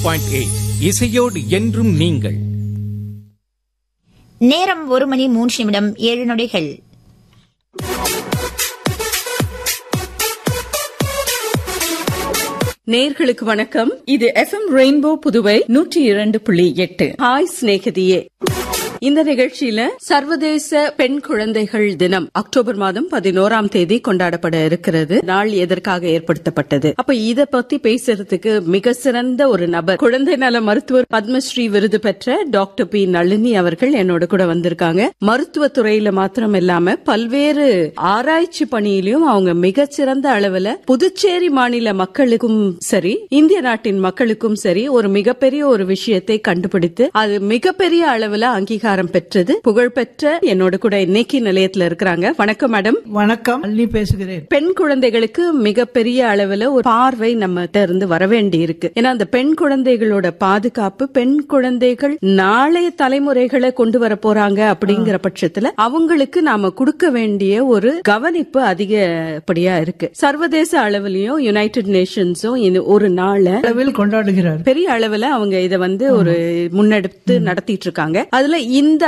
point eight இசையோடு என்றும் நீங்கள் நேரம் ஒரு மணி மூன்று நிமிடம் ஏழு நொடிகள் நேர்களுக்கு வணக்கம் இது எஃப்எம் ரெயின்போ புதுவை நூற்றி இரண்டு புள்ளி எட்டு ஹாய் சிநேகிதியே இந்த நிகழ்ச்சியில சர்வதேச பெண் குழந்தைகள் தினம் அக்டோபர் மாதம் பதினோராம் தேதி கொண்டாடப்பட இருக்கிறது நாள் எதற்காக ஏற்படுத்தப்பட்டது அப்ப இத பத்தி பேசுறதுக்கு மிக சிறந்த ஒரு நபர் குழந்தை நல மருத்துவர் பத்மஸ்ரீ விருது பெற்ற டாக்டர் பி நளினி அவர்கள் என்னோட கூட வந்திருக்காங்க மருத்துவ துறையில மாத்திரம் இல்லாம பல்வேறு ஆராய்ச்சி பணியிலும் அவங்க மிகச்சிறந்த அளவுல புதுச்சேரி மாநில மக்களுக்கும் சரி இந்திய நாட்டின் மக்களுக்கும் சரி ஒரு மிகப்பெரிய ஒரு விஷயத்தை கண்டுபிடித்து அது மிகப்பெரிய அளவுல அங்கீகாரம் பெற்றது புகழ்பெற்ற என்னோட கூட இன்னைக்கு நிலையத்துல இருக்கிறாங்க வணக்கம் மேடம் வணக்கம் அள்ளி பேசுகிறேன் பெண் குழந்தைகளுக்கு மிகப்பெரிய அளவுல ஒரு பார்வை நம்ம இருந்து வர வேண்டி இருக்கு ஏன்னா அந்த பெண் குழந்தைகளோட பாதுகாப்பு பெண் குழந்தைகள் நாளைய தலைமுறைகளை கொண்டு வர போறாங்க அப்படிங்கிற பட்சத்துல அவங்களுக்கு நாம கொடுக்க வேண்டிய ஒரு கவனிப்பு அதிகப்படியா இருக்கு சர்வதேச அளவுலயும் யுனைடெட் நேஷன்ஸும் இது ஒரு நாளை அளவில் கொண்டாடுகிறார் பெரிய அளவுல அவங்க இத வந்து ஒரு முன்னெடுத்து நடத்திட்டு இருக்காங்க அதுல இந்த